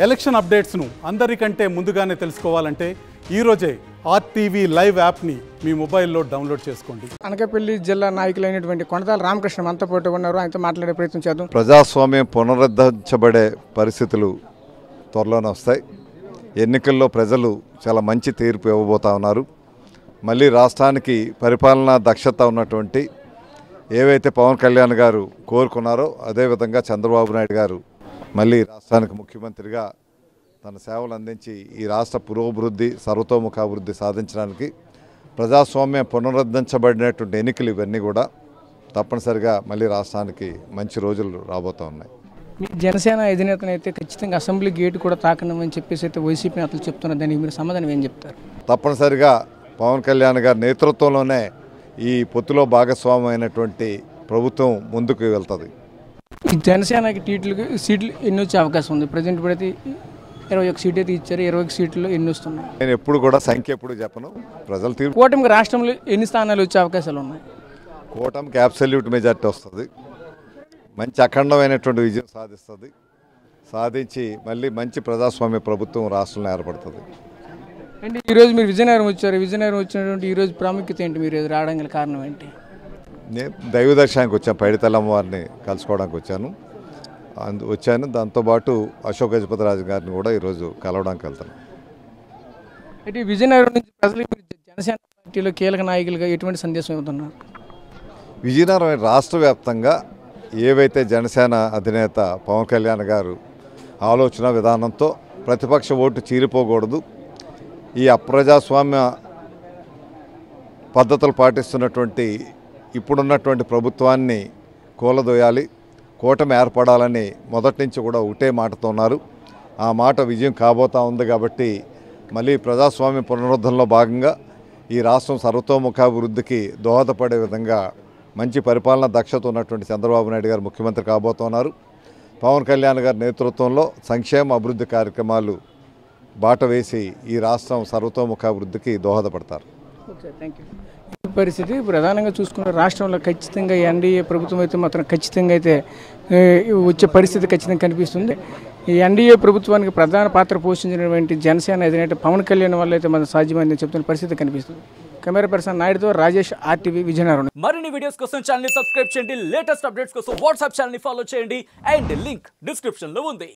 election అప్డేట్స్ను అందరికంటే ముందుగానే తెలుసుకోవాలంటే ఈరోజే ఆర్టీవీ లైవ్ యాప్ని మీ మొబైల్లో డౌన్లోడ్ చేసుకోండి అనకాపల్లి జిల్లా నాయకులైనటువంటి కొనతాల రామకృష్ణ మనతో పాటు ఉన్నారు ఆయనతో మాట్లాడే ప్రయత్నం చేద్దాం ప్రజాస్వామ్యం పునరుద్ధరించబడే పరిస్థితులు త్వరలోనే వస్తాయి ఎన్నికల్లో ప్రజలు చాలా మంచి తీర్పు ఇవ్వబోతా ఉన్నారు మళ్ళీ రాష్ట్రానికి పరిపాలనా దక్షత ఉన్నటువంటి ఏవైతే పవన్ కళ్యాణ్ గారు కోరుకున్నారో అదేవిధంగా చంద్రబాబు నాయుడు గారు మళ్ళీ రాష్ట్రానికి ముఖ్యమంత్రిగా తన సేవలు అందించి ఈ రాష్ట్ర పురోభివృద్ధి సర్వతోముఖ అభివృద్ధి సాధించడానికి ప్రజాస్వామ్యం పునరుద్ధరించబడినటువంటి ఎన్నికలు ఇవన్నీ కూడా తప్పనిసరిగా మళ్ళీ రాష్ట్రానికి మంచి రోజులు రాబోతూ ఉన్నాయి మీ జనసేన అధినేతనైతే ఖచ్చితంగా అసెంబ్లీ గేట్ కూడా తాకనమని చెప్పేసి అయితే వైసీపీ నేతలు చెప్తున్నారు దానికి మీరు సమాధానం ఏం చెప్తారు తప్పనిసరిగా పవన్ కళ్యాణ్ గారి నేతృత్వంలోనే ఈ పొత్తులో భాగస్వామ్యం అయినటువంటి ప్రభుత్వం ముందుకు వెళ్తుంది ఈ జనసేనకి టీట్లకు సీట్లు ఎన్ని వచ్చే అవకాశం ఉంది ప్రజెంట్ ఇప్పుడైతే ఇరవై ఒక సీట్ అయితే ఇచ్చారు ఇరవై ఒక సీట్లు ఎన్ని వస్తున్నాయి నేను ఎప్పుడు కూడా సంఖ్య ఎప్పుడు చెప్పను ప్రజలు తీర్పు కూటమికి రాష్ట్రంలో ఎన్ని స్థానాలు వచ్చే అవకాశాలు ఉన్నాయి కూటమికి అబ్సల్యూట్ మెజార్టీ వస్తుంది మంచి అఖండమైనటువంటి విజయం సాధిస్తుంది సాధించి మళ్ళీ మంచి ప్రజాస్వామ్య ప్రభుత్వం రాష్ట్రంలో ఏర్పడుతుంది అంటే ఈరోజు మీరు విజయనగరం వచ్చారు విజయనగరం వచ్చినటువంటి ఈరోజు ప్రాముఖ్యత ఏంటి మీరు ఇది రావడం గల కారణం ఏంటి నేను దైవ దర్శనానికి వచ్చాను పైడితల్లమ్మ వారిని కలుసుకోవడానికి వచ్చాను అందు వచ్చాను దాంతోపాటు అశోక్ గజపతిరాజు గారిని కూడా ఈరోజు కలవడానికి వెళ్తాను అంటే ఈ విజయనగరం నుంచి ప్రజలకు మీరు జనసేన పార్టీలో కీలక నాయకులుగా ఎటువంటి సందేశం ఇవ్వతున్నారు విజయనగరం రాష్ట్ర వ్యాప్తంగా ఏవైతే జనసేన అధినేత పవన్ కళ్యాణ్ గారు ఆలోచన విధానంతో ప్రతిపక్ష ఓటు చీలిపోకూడదు ఈ అప్రజాస్వామ్య పద్ధతులు పాటిస్తున్నటువంటి ఇప్పుడున్నటువంటి ప్రభుత్వాన్ని కూలదోయాలి కూటమి ఏర్పడాలని మొదటి నుంచి కూడా ఒకటే మాటతో ఉన్నారు ఆ మాట విజయం కాబోతా ఉంది కాబట్టి మళ్ళీ ప్రజాస్వామ్య పునరుద్ధరణలో భాగంగా ఈ రాష్ట్రం సర్వతోముఖాభివృద్ధికి దోహదపడే విధంగా మంచి పరిపాలన దక్షత ఉన్నటువంటి చంద్రబాబు నాయుడు గారు ముఖ్యమంత్రి కాబోతున్నారు పవన్ కళ్యాణ్ గారి నేతృత్వంలో సంక్షేమ అభివృద్ధి కార్యక్రమాలు బాట వేసి ఈ రాష్ట్రం సర్వతోముఖాభివృద్ధికి దోహదపడతారు ఓకే థ్యాంక్ యూ ఈ పరిస్థితి ప్రధానంగా చూసుకున్న రాష్ట్రంలో ఖచ్చితంగా ఎన్డీఏ ప్రభుత్వం అయితే మాత్రం ఖచ్చితంగా అయితే ఏ, వచ్చే పరిస్థితి ఖచ్చితంగా కనిపిస్తుంది ఈ ఎన్డీఏ ప్రభుత్వానికి ప్రధాన పాత్ర పోషించినటువంటి జనసేన అధినేత పవన్ కళ్యాణ్ వల్ల అయితే మన సాధ్యమైందని చెప్తున్న పరిస్థితి కనిపిస్తుంది కెమెరా పర్సన్ నాయుడుతో రాజేష్ ఆర్టీవీ విజయనగరం మరిన్ని వీడియోస్ కోసం ఛానల్ ని సబ్స్క్రైబ్ చేయండి లేటెస్ట్ అప్డేట్స్ కోసం వాట్సాప్ ఛానల్ ని ఫాలో చేయండి అండ్ లింక్ డిస్క్రిప్షన్ లో ఉంది